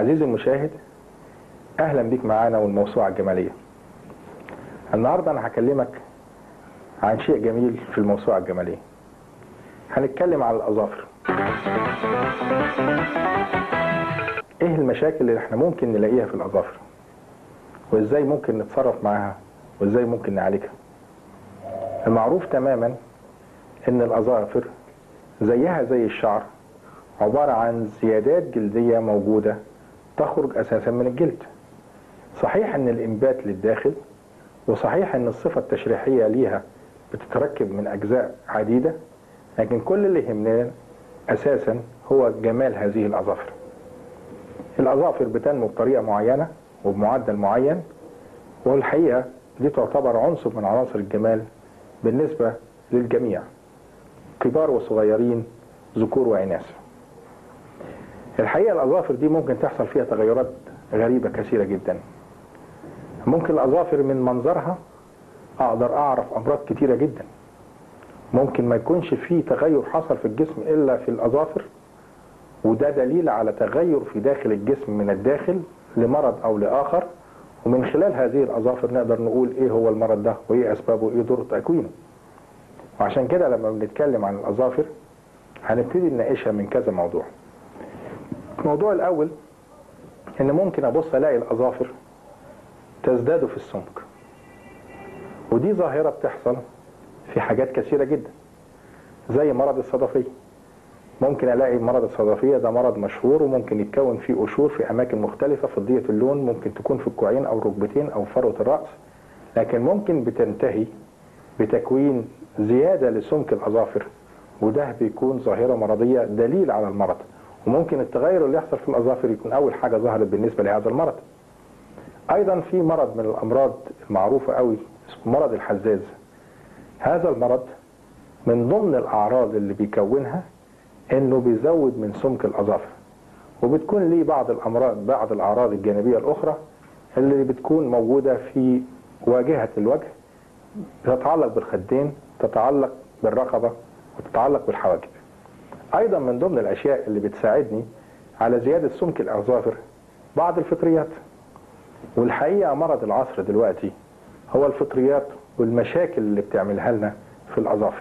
عزيزي المشاهد اهلا بيك معانا والموسوعة الجمالية النهاردة انا هكلمك عن شيء جميل في الموسوعة الجمالية هنتكلم على الاظافر ايه المشاكل اللي احنا ممكن نلاقيها في الاظافر وازاي ممكن نتصرف معاها وازاي ممكن نعالجها المعروف تماما ان الاظافر زيها زي الشعر عبارة عن زيادات جلدية موجودة تخرج اساسا من الجلد صحيح ان الانبات للداخل وصحيح ان الصفة التشريحية ليها بتتركب من اجزاء عديدة لكن كل اللي يهمنا اساسا هو جمال هذه الاظافر الاظافر بتنمو بطريقة معينة وبمعدل معين والحقيقة دي تعتبر عنصر من عناصر الجمال بالنسبة للجميع كبار وصغيرين ذكور وإناث الحقيقة الأظافر دي ممكن تحصل فيها تغيرات غريبة كثيرة جدا ممكن الأظافر من منظرها أقدر أعرف أمراض كتيرة جدا ممكن ما يكونش فيه تغير حصل في الجسم إلا في الأظافر وده دليل على تغير في داخل الجسم من الداخل لمرض أو لآخر ومن خلال هذه الأظافر نقدر نقول إيه هو المرض ده وإيه أسبابه وإيه دور تكوينه وعشان كده لما بنتكلم عن الأظافر هنبتدي نناقشها من كذا موضوع الموضوع الأول إن ممكن أبص ألاقي الأظافر تزداد في السمك ودي ظاهرة بتحصل في حاجات كثيرة جدا زي مرض الصدفية ممكن الاقي مرض الصدفية ده مرض مشهور وممكن يتكون فيه قشور في اماكن مختلفة فضية اللون ممكن تكون في الكوعين او الركبتين او فروة الرأس لكن ممكن بتنتهي بتكوين زيادة لسمك الاظافر وده بيكون ظاهرة مرضية دليل على المرض وممكن التغير اللي يحصل في الاظافر يكون اول حاجة ظهرت بالنسبة لهذا المرض ايضا في مرض من الامراض المعروفة قوي اسمه مرض الحزاز هذا المرض من ضمن الاعراض اللي بيكونها انه بيزود من سمك الاظافر وبتكون ليه بعض الامراض بعض الاعراض الجانبيه الاخرى اللي بتكون موجوده في واجهه الوجه تتعلق بالخدين تتعلق بالرقبه وتتعلق بالحواجب ايضا من ضمن الاشياء اللي بتساعدني على زياده سمك الاظافر بعض الفطريات والحقيقه مرض العصر دلوقتي هو الفطريات والمشاكل اللي بتعملها لنا في الاظافر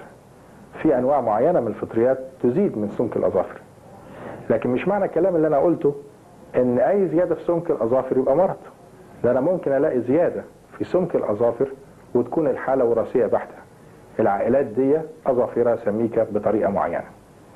في انواع معينه من الفطريات تزيد من سمك الاظافر لكن مش معنى الكلام اللي انا قلته ان اي زياده في سمك الاظافر يبقى مرض ده انا ممكن الاقي زياده في سمك الاظافر وتكون الحاله وراثيه بحته العائلات دي اظافرها سميكه بطريقه معينه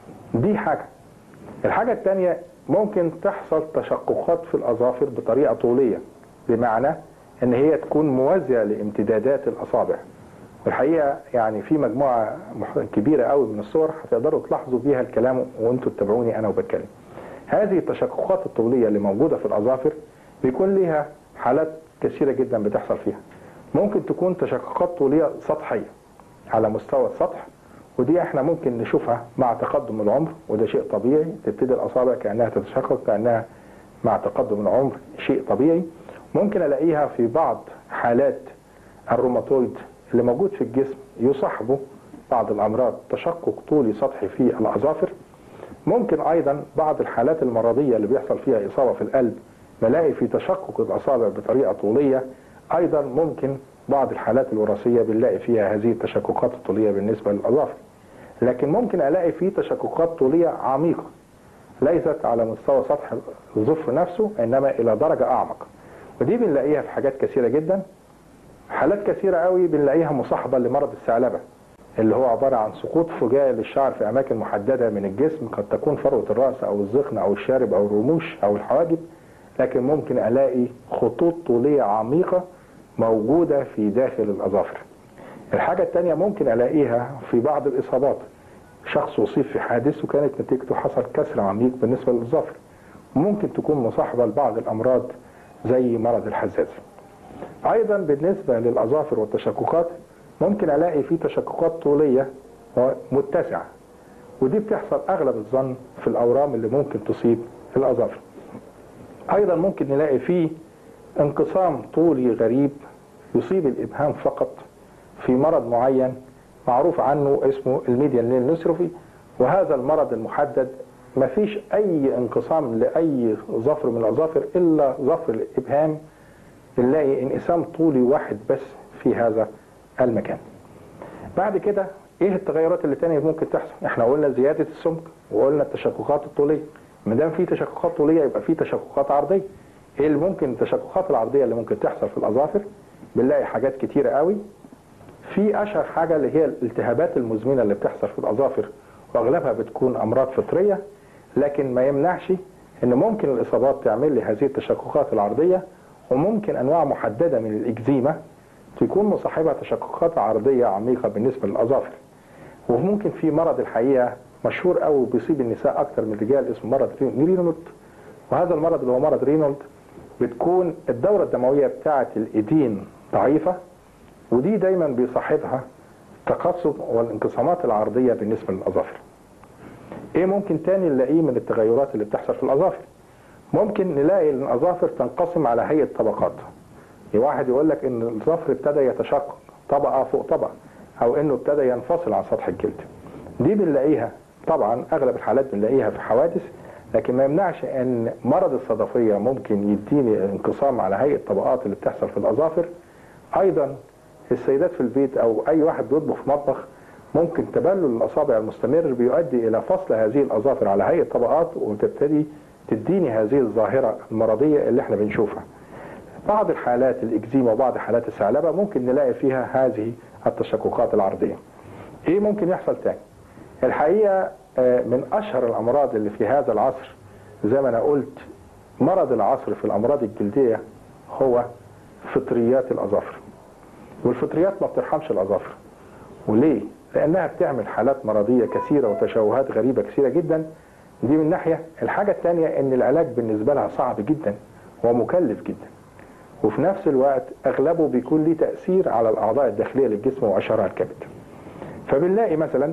دي حاجه الحاجه الثانيه ممكن تحصل تشققات في الاظافر بطريقه طوليه بمعنى ان هي تكون موازيه لامتدادات الاصابع والحقيقه يعني في مجموعه كبيره قوي من الصور هتقدروا تلاحظوا بيها الكلام وانتم تتابعوني انا وبتكلم. هذه التشققات الطوليه اللي موجوده في الاظافر بيكون ليها حالات كثيره جدا بتحصل فيها. ممكن تكون تشققات طوليه سطحيه على مستوى السطح ودي احنا ممكن نشوفها مع تقدم العمر وده شيء طبيعي تبتدي الاصابع كانها تتشقق كانها مع تقدم العمر شيء طبيعي. ممكن الاقيها في بعض حالات الروماتويد اللي موجود في الجسم يصاحبه بعض الامراض تشقق طولي سطحي في الاظافر ممكن ايضا بعض الحالات المرضيه اللي بيحصل فيها اصابه في القلب بلاقي في تشقق الاصابع بطريقه طوليه ايضا ممكن بعض الحالات الوراثيه بنلاقي فيها هذه التشققات الطوليه بالنسبه للاظافر لكن ممكن الاقي فيه تشققات طوليه عميقه ليست على مستوى سطح الظفر نفسه انما الى درجه اعمق ودي بنلاقيها في حاجات كثيره جدا حالات كثيرة قوي بنلاقيها مصاحبة لمرض الثعلبة اللي هو عبارة عن سقوط فجائي للشعر في أماكن محددة من الجسم قد تكون فروة الرأس أو الذقن أو الشارب أو الرموش أو الحواجب لكن ممكن ألاقي خطوط طولية عميقة موجودة في داخل الأظافر الحاجة التانية ممكن ألاقيها في بعض الإصابات شخص أصيب في حادث وكانت نتيجته حصل كسر عميق بالنسبة للأظافر ممكن تكون مصاحبة لبعض الأمراض زي مرض الحزاز ايضا بالنسبه للاظافر والتشققات ممكن الاقي في تشققات طوليه متسعه ودي بتحصل اغلب الظن في الاورام اللي ممكن تصيب الاظافر ايضا ممكن نلاقي فيه انقسام طولي غريب يصيب الابهام فقط في مرض معين معروف عنه اسمه الميديان نيل نسروفي وهذا المرض المحدد مفيش اي انقسام لاي ظفر من الاظافر الا ظفر الابهام نلاقي انقسام طولي واحد بس في هذا المكان بعد كده ايه التغيرات اللي تانية ممكن تحصل احنا قلنا زيادة السمك وقلنا التشققات الطولية ما دام في تشققات طولية يبقى في تشققات عرضية ايه اللي ممكن التشققات العرضية اللي ممكن تحصل في الاظافر بنلاقي حاجات كتيرة قوي في اشهر حاجة اللي هي الالتهابات المزمنة اللي بتحصل في الاظافر واغلبها بتكون امراض فطرية لكن ما يمنعش ان ممكن الاصابات تعمل لي هذه التشققات العرضية وممكن انواع محددة من الاكزيما تكون مصاحبها تشققات عرضية عميقة بالنسبة للاظافر وممكن في مرض الحقيقة مشهور قوي بيصيب النساء اكتر من الرجال اسمه مرض رينولد وهذا المرض اللي هو مرض رينولد بتكون الدورة الدموية بتاعة الايدين ضعيفة ودي دايما بيصاحبها التقصف والانقسامات العرضية بالنسبة للأظافر ايه ممكن تاني نلاقيه من التغيرات اللي بتحصل في الأظافر ممكن نلاقي ان الأظافر تنقسم على هيئة طبقات واحد يقول لك ان الظفر ابتدى يتشقق طبقة فوق طبقة او انه ابتدى ينفصل عن سطح الجلد دي بنلاقيها طبعا اغلب الحالات بنلاقيها في حوادث لكن ما يمنعش ان مرض الصدفية ممكن يديني انقسام على هيئة طبقات اللي بتحصل في الأظافر ايضا السيدات في البيت او اي واحد بيطبخ في مطبخ ممكن تبلل الاصابع المستمر بيؤدي الى فصل هذه الاظافر على هيئه طبقات وتبتدي تديني هذه الظاهره المرضيه اللي احنا بنشوفها. بعض الحالات الاكزيما وبعض حالات الثعلبه ممكن نلاقي فيها هذه التشققات العرضيه. ايه ممكن يحصل تاني؟ الحقيقه من اشهر الامراض اللي في هذا العصر زي ما انا قلت مرض العصر في الامراض الجلديه هو فطريات الاظافر. والفطريات ما بترحمش الاظافر وليه لانها بتعمل حالات مرضيه كثيره وتشوهات غريبه كثيره جدا دي من ناحيه الحاجه الثانيه ان العلاج بالنسبه لها صعب جدا ومكلف جدا وفي نفس الوقت اغلبه بيكون ليه تاثير على الاعضاء الداخليه للجسم واشهرها الكبد فبنلاقي مثلا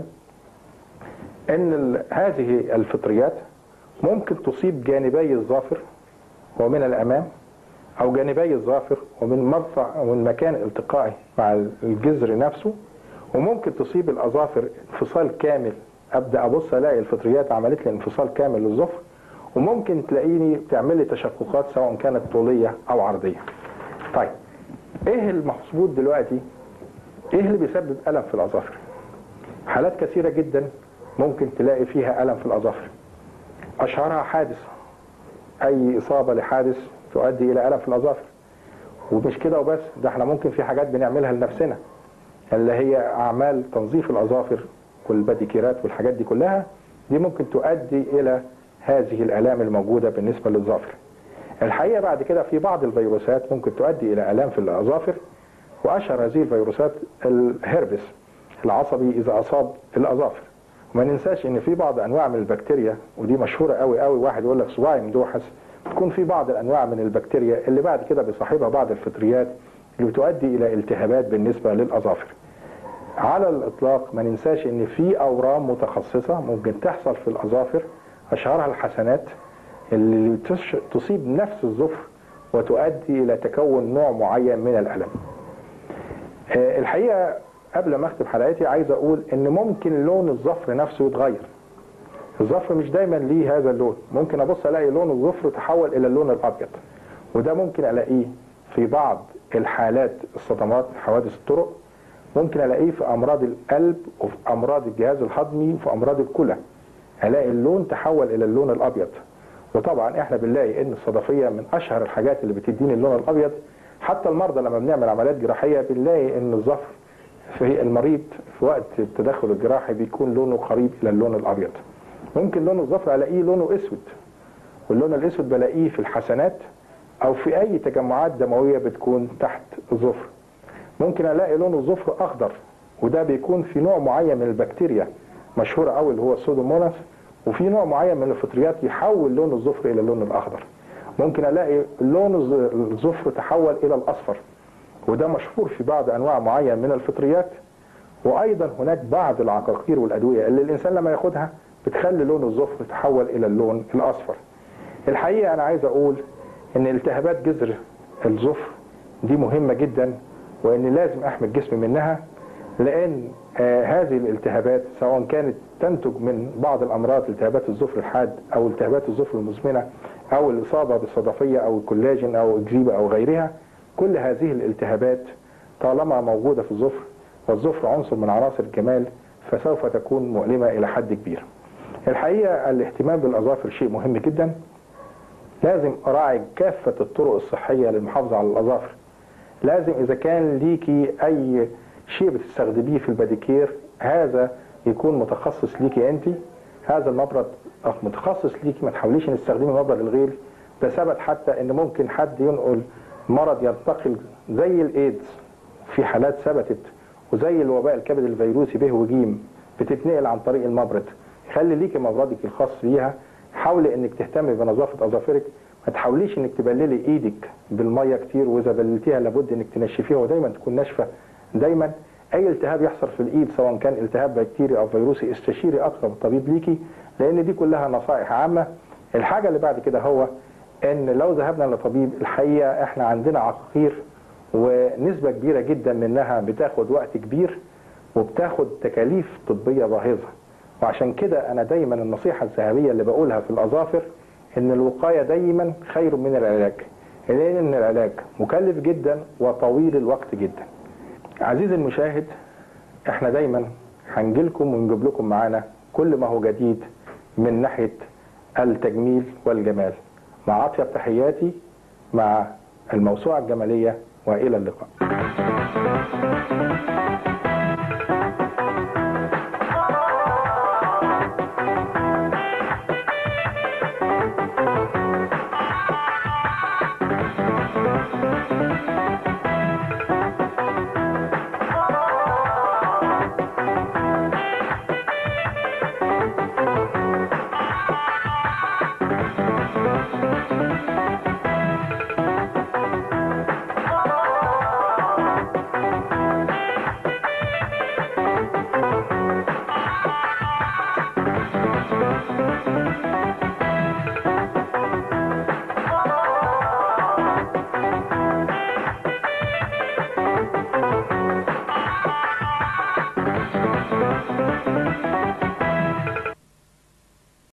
ان هذه الفطريات ممكن تصيب جانبي الظافر ومن الامام او جانبي الظافر ومن مرفع ومن مكان التقائه مع الجذر نفسه وممكن تصيب الاظافر انفصال كامل ابدا ابص الاقي الفطريات عملت لي انفصال كامل للظفر وممكن تلاقيني بتعمل لي تشققات سواء كانت طوليه او عرضيه. طيب ايه المقصود دلوقتي؟ ايه اللي بيسبب الم في الاظافر؟ حالات كثيره جدا ممكن تلاقي فيها الم في الاظافر. اشهرها حادث اي اصابه لحادث تؤدي الى الم في الاظافر ومش كده وبس ده احنا ممكن في حاجات بنعملها لنفسنا اللي هي اعمال تنظيف الاظافر والباديكيرات والحاجات دي كلها دي ممكن تؤدي الى هذه الالام الموجوده بالنسبه للظافر الحقيقه بعد كده في بعض الفيروسات ممكن تؤدي الى الام في الاظافر واشهر هذه الفيروسات الهربس العصبي اذا اصاب الاظافر وما ننساش ان في بعض انواع من البكتيريا ودي مشهوره قوي قوي واحد يقول لك صباعي مدوحس تكون في بعض الانواع من البكتيريا اللي بعد كده بيصاحبها بعض الفطريات اللي بتؤدي الى التهابات بالنسبه للاظافر. على الاطلاق ما ننساش ان في اورام متخصصه ممكن تحصل في الاظافر اشهرها الحسنات اللي تصيب نفس الظفر وتؤدي الى تكون نوع معين من الالم. الحقيقه قبل ما اختم حلقتي عايز اقول ان ممكن لون الظفر نفسه يتغير. الظفر مش دايما ليه هذا اللون ممكن ابص الاقي لون الظفر تحول الى اللون الابيض وده ممكن الاقيه في بعض الحالات الصدمات حوادث الطرق ممكن الاقيه في امراض القلب وفي امراض الجهاز الهضمي وفي امراض الكلى الاقي اللون تحول الى اللون الابيض وطبعا احنا بنلاقي ان الصدفيه من اشهر الحاجات اللي بتديني اللون الابيض حتى المرضى لما بنعمل عمليات جراحيه بنلاقي ان الظفر في المريض في وقت التدخل الجراحي بيكون لونه قريب الى اللون الابيض ممكن لون الظفر الاقيه لونه اسود واللون الاسود بلاقيه في الحسنات او في اي تجمعات دمويه بتكون تحت الظفر ممكن الاقي لون الظفر اخضر وده بيكون في نوع معين من البكتيريا مشهوره قوي اللي هو السودوموناس وفي نوع معين من الفطريات يحول لون الظفر الى اللون الاخضر ممكن الاقي لون الظفر تحول الى الاصفر وده مشهور في بعض انواع معين من الفطريات وايضا هناك بعض العقاقير والادويه اللي الانسان لما ياخدها بتخلي لون الظفر يتحول الى اللون الاصفر الحقيقه انا عايز اقول ان التهابات جذر الظفر دي مهمه جدا وان لازم احمي الجسم منها لان آه هذه الالتهابات سواء كانت تنتج من بعض الامراض التهابات الظفر الحاد او التهابات الظفر المزمنه او الاصابه بالصدفيه او الكولاجين او الجريبه او غيرها كل هذه الالتهابات طالما موجوده في الظفر والظفر عنصر من عناصر الجمال فسوف تكون مؤلمه الى حد كبير. الحقيقه الاهتمام بالاظافر شيء مهم جدا لازم اراعي كافه الطرق الصحيه للمحافظه على الاظافر. لازم اذا كان ليكي اي شيء بتستخدميه في الباديكير هذا يكون متخصص ليكي انت هذا المبرد متخصص ليكي ما تحاوليش ان تستخدمي مبرد الغير ده ثبت حتى ان ممكن حد ينقل مرض ينتقل زي الايدز في حالات ثبتت وزي الوباء الكبد الفيروسي به وجيم بتتنقل عن طريق المبرد خلي ليكي مبردك الخاص بيها حاولي انك تهتمي بنظافه اظافرك ما تحاوليش انك تبللي ايدك بالميه كتير واذا بللتيها لابد انك تنشفيها ودايما تكون ناشفه دايما اي التهاب يحصل في الايد سواء كان التهاب بكتيري او فيروسي استشيري اقرب طبيب ليكي لان دي كلها نصائح عامه الحاجه اللي بعد كده هو ان لو ذهبنا لطبيب الحقيقه احنا عندنا عقاقير ونسبه كبيره جدا منها بتاخد وقت كبير وبتاخد تكاليف طبيه باهظه وعشان كده انا دايما النصيحه الذهبيه اللي بقولها في الاظافر ان الوقايه دايما خير من العلاج لان العلاج مكلف جدا وطويل الوقت جدا عزيزي المشاهد احنا دايما هنجيلكم ونجيب لكم معانا كل ما هو جديد من ناحيه التجميل والجمال مع اطيب تحياتي مع الموسوعه الجماليه والى اللقاء